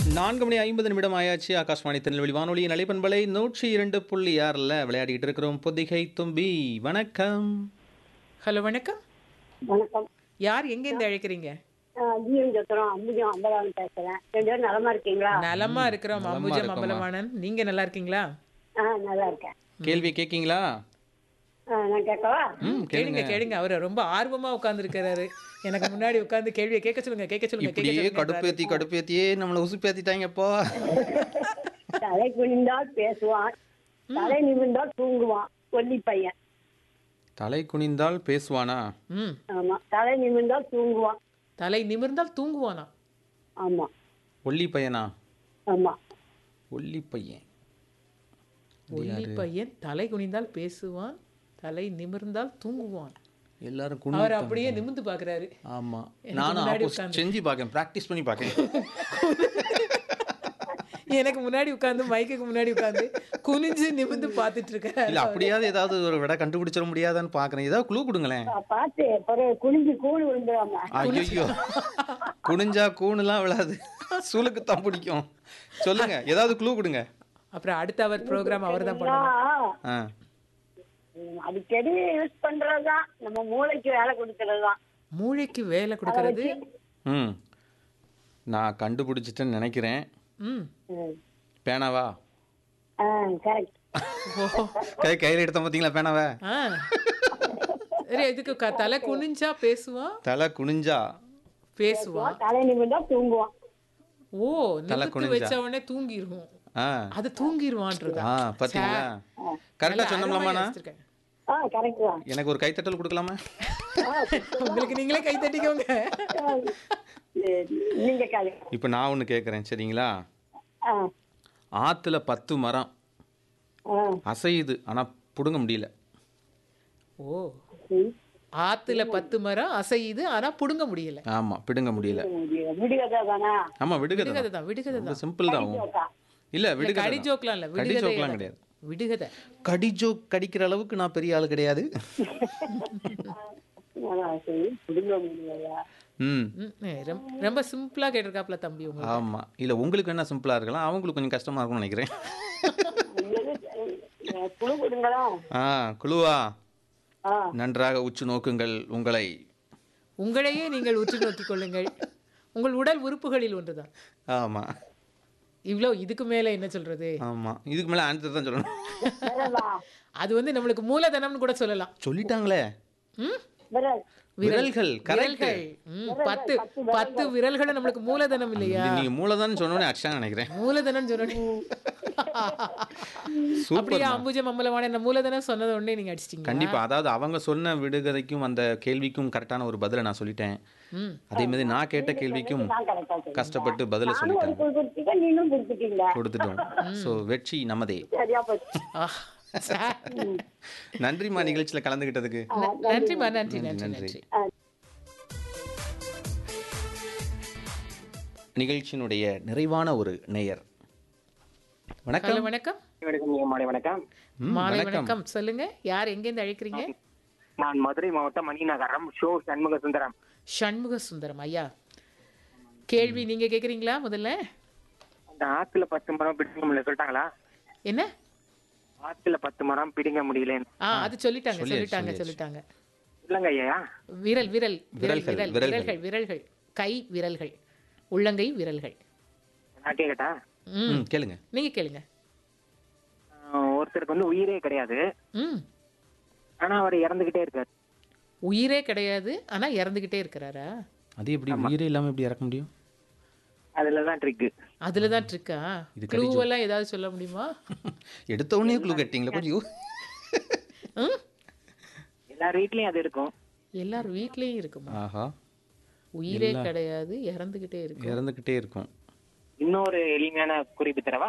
நான்கு மணி ஐம்பது நிமிடம் ஆயாச்சு ஆகாஷ்வாணி திருநெல்வேலி வானொலியின் அலைப்பண்பலை நூற்றி இரண்டு புள்ளி ஆறில் விளையாடிட்டு இருக்கிறோம் பொதிகை தும்பி வணக்கம் ஹலோ வணக்கம் வணக்கம் யார் எங்கேருந்து அழைக்கிறீங்க ஜீவன் சத்திரம் அம்புஜம் அம்பலாவன் பேசுறேன் ரெண்டு பேரும் நலமா இருக்கீங்களா நலமா இருக்கிறோம் நலமா அம்புஜம் இருக்கோம்மா. அம்பலவாணன் நீங்க நல்லா இருக்கீங்களா ஆ நல்லா இருக்கேன் கேள்வி கேட்கீங்களா ஆ, நான் கேட்கவா ம் கேளுங்க கேளுங்க அவர் ரொம்ப ஆர்வமா உட்கார்ந்து இருக்கிறாரு எனக்கு முன்னாடி உட்கார்ந்து கேள்வியை கேட்க சொல்லுங்க கேட்க சொல்லுங்க கேட்க இப்படியே சொல்லுங்க கடுப்பேத்தி கடுப்பேத்தியே நம்மளை உசுப்பேத்திட்டாங்கப்போ தலை குனிந்தால் பேசுவான் தலை நிமிர்ந்தால் தூங்குவான் கொல்லி பையன் தலை குனிந்தால் பேசுவானா ம் ஆமா தலை நிமிர்ந்தால் தூங்குவான் தலை நிமிர்ந்தால் தூங்குவானா ஆமா ஒல்லி பையனா ஆமா ஒல்லி பையன் ஒல்லி பையன் தலை குனிந்தால் பேசுவான் தலை நிமிர்ந்தால் தூங்குவான் எல்லாரும் குனி அவர் அப்படியே நிமிர்ந்து பாக்குறாரு ஆமா எனக்கு நானும் முன்னாடி ஆப்போசிட் செஞ்சு பார்க்கேன் ப்ராக்டிஸ் பண்ணி பார்க்கேன் எனக்கு முன்னாடி உட்கார்ந்து மைக்குக்கு முன்னாடி உட்கார்ந்து குனிஞ்சு நிமிர்ந்து பார்த்துட்டு இருக்காரு இல்ல அப்படியாவது ஏதாவது ஒரு விட கண்டுபிடிச்சிட முடியாதான்னு பார்க்கறேன் ஏதாவது குழு கொடுங்களேன் பா- பார்த்து பிறகு குனிஞ்சு கூழ் விழுந்துடாம ஐயோ குனிஞ்சா கூணுலாம் விழாது சூளுக்கு தான் பிடிக்கும் சொல்லுங்க ஏதாவது க்ளூ கொடுங்க அப்புறம் அடுத்த அவர் ப்ரோக்ராம் அவர் தான் பண்ணணும் ஆ, ஆ ம், அடிக்கடி யூஸ் பண்றதுதான் நம்ம மூளைக்கு வேலை கொடுக்கறதுதான் மூளைக்கு வேலை கொடுக்கறது ம் நான் கண்டுபிடிச்சிட்டேன்னு நினைக்கிறேன் ம் ம். பேனாவா ஆ கரெக்ட் ஓ கை கையில் எடுத்த பார்த்தீங்களா பேனாவை ஆ சரி இதுக்கு க- தலை குனிஞ்சா பேசுவான் தலை குனிஞ்சா பேசுவான் தலை நிமிர்ந்தா தூங்குவான் ஓ தலை நிமிர்த்து குனிஞ்சா. வச்ச உடனே தூங்கிருவோம் ஆ அது தூங்கிருவான்றதா ஆ பார்த்தீங்களா கரெக்டாக சொன்னோம்லாமாண்ணா யோசிச்சிருக்கேன். ஆ கரெக்ட் தான் எனக்கு ஒரு கைத்தட்டல் கொடுக்கலாமா உங்களுக்கு நீங்களே கை தட்டிக்கோங்க சரி, நீங்க கதை இப்போ நான் ஒன்று கேட்குறேன் சரிங்களா ஆ ஆற்றுல பத்து மரம் ஆ அசையுது ஆனால் பிடுங்க முடியல ஓ ம். ஆத்துல பத்து மரம் அசையுது ஆனா புடுங்க முடியல ஆமாம் பிடுங்க முடியல முடியாது. விடுகதை தானா ஆமாம் விடுகதை விடுகதை தான் விடுகதை ரொம்ப தான் சிம்பிள் தான் ஓகா. இல்லை விடுகதை கடி தான். ஜோக்லாம் இல்ல கடி விடுகதை ஜோக்லாம் கிடையாது விடுகதை கடி ஜோக் கடிக்கிற அளவுக்கு நான் பெரிய ஆள் கிடையாது ஆ, சரி விடுங்க முடியாதா ம் ம், ஏ, ரொம்ப- ரொம்ப சிம்பிளா கேட்டிருக்காப்ல தம்பி உங்க ஆமாம் இல்லை உங்களுக்கு என்ன சிம்பிளாக இருக்கலாம் அவங்களுக்கு கொஞ்சம் கஷ்டமாக இருக்கும்னு நினைக்கிறேன் உங்களுக்கு, குழு கொடுங்களா ஆ குழுவா ஆ நன்றாக உற்று நோக்குங்கள் உங்களை உங்களையே நீங்கள் உற்று நோக்கிக் கொள்ளுங்கள் உங்கள் உடல் உறுப்புகளில் ஒன்றுதான் ஆமாம் இவ்வளோ இதுக்கு மேல என்ன சொல்றது ஆமாம் இதுக்கு மேலே ஆன்சர் தான் சொல்லணும் விரலா அது வந்து நம்மளுக்கு மூலதனம்னு கூட சொல்லலாம் சொல்லிட்டாங்களே ம்? விரல் விரல்கள் கரெக்ட் விரல்கள் ம், பத்து பத்து விரல்களும் நம்மளுக்கு மூலதனம் இல்லையா நீங்க மூலதான் சொன்னோன்னே அடிச்சான்னு நினைக்கிறேன் மூலதனம் சொன்னோடனே சூப்பர் அப்படியே அம்புஜம் அம்பலமான இந்த மூலதனம் சொன்னது உடனே நீங்க அடிச்சிட்டீங்க கண்டிப்பா அதாவது அவங்க சொன்ன விடுகதைக்கும் அந்த கேள்விக்கும் கரெக்டான ஒரு பதிலை நான் சொல்லிட்டேன் ம். அதே மாதிரி நான் கேட்ட கேள்விக்கும் நான் கரெக்டா சொல்றேன் கஷ்டப்பட்டு பதிலை நானும் ஒரு சொல்லிட்டேன் குழு கொடுத்துட்டேன் நீங்களும் கொடுத்துட்டீங்க கொடுத்துட்டோம் ஸோ வெற்றி நமதே சரியா போச்சு ஆ, சா- நன்றிம்மா நிகழ்ச்சியில கலந்துகிட்டதுக்கு ந- நன்றிம்மா நன்றி நன்றி நன்றி. நன்றி நிகழ்ச்சியினுடைய நிறைவான ஒரு நேயர் வணக்கம் ஹலோ வணக்கம் வணக்கம் நீங்க மாலை வணக்கம் ம், மாலை வணக்கம் வணக்கம் சொல்லுங்க யார் எங்கேருந்து அழைக்கிறீங்க நான் மதுரை மாவட்டம் மணிநகரம் ஷோ சண்முக சுந்தரம் சண்முக சுந்தரம் ஐயா கேள்வி நீங்க கேக்குறீங்களா முதல்ல அந்த ஆத்துல பத்து மரம் பிடிங்க முடியல சொல்லிட்டாங்களா என்ன ஆத்துல பத்து மரம் பிடிங்க முடியல ஆ அது சொல்லிட்டாங்க சொல்லியாச்சு, சொல்லிட்டாங்க சொல்லியாச்சு. சொல்லிட்டாங்க இல்லங்க ஐயா விரல் விரல் விரல் விரல்கள், விரல் விரல்கள். விரல்கள் விரல்கள் கை விரல்கள் உள்ளங்கை விரல்கள் நான் கேக்கட்டா ம் ம் கேளுங்க நீங்க கேளுங்க ஆஹ் ஒருத்தருக்கு வந்து உயிரே கிடையாது ம் ஆனா அவர் இறந்துகிட்டே இருக்காரு உயிரே கிடையாது ஆனா இறந்துகிட்டே இருக்கிறாரா அது எப்படி உயிரே இல்லாம எப்படி இறக்க முடியும் அதுலதான் ட்ரிக்கு அதுலதான் ட்ரிக்கா இது க்ளூ எல்லாம் ஏதாவது சொல்ல முடியுமா எடுத்த உடனே குழு கட்டிங்களா கொஞ்சம் ம்? எல்லார் வீட்லயும் அது இருக்கும் எல்லார் வீட்லயும் இருக்குமா ஆஹா உயிரே கிடையாது இறந்துகிட்டே இருக்கு இறந்துக்கிட்டே இருக்கும் இன்னொரு எளிமையான குறிப்பு தரவா